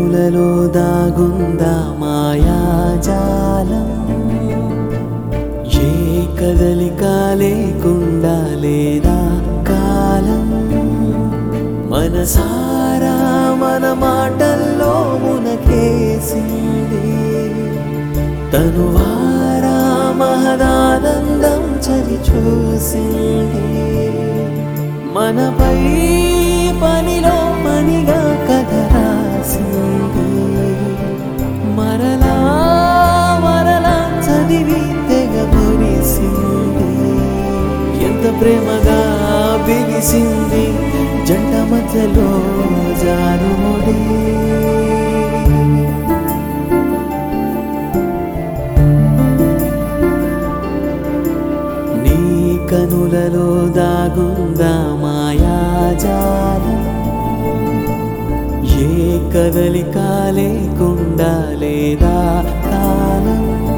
కనులలో దాగుందా మాయాజాలం ఏ కదలిక లేకుండా లేదా కాలం మనసారా మన మాటల్లో మునకేసింది తనువారా మహదానందం చలి చూసింది మనపై పనిలో పనిగా కథ రాసింది మరలా మరలా చదివి తెగ మురిసింది ఎంత ప్రేమగా బిగిసింది జంట మధ్యలో జారుముడి నీ కనులలో దాగుందా మాయాజాలం ఏ కదలిక లేకుండా లేదా కాలం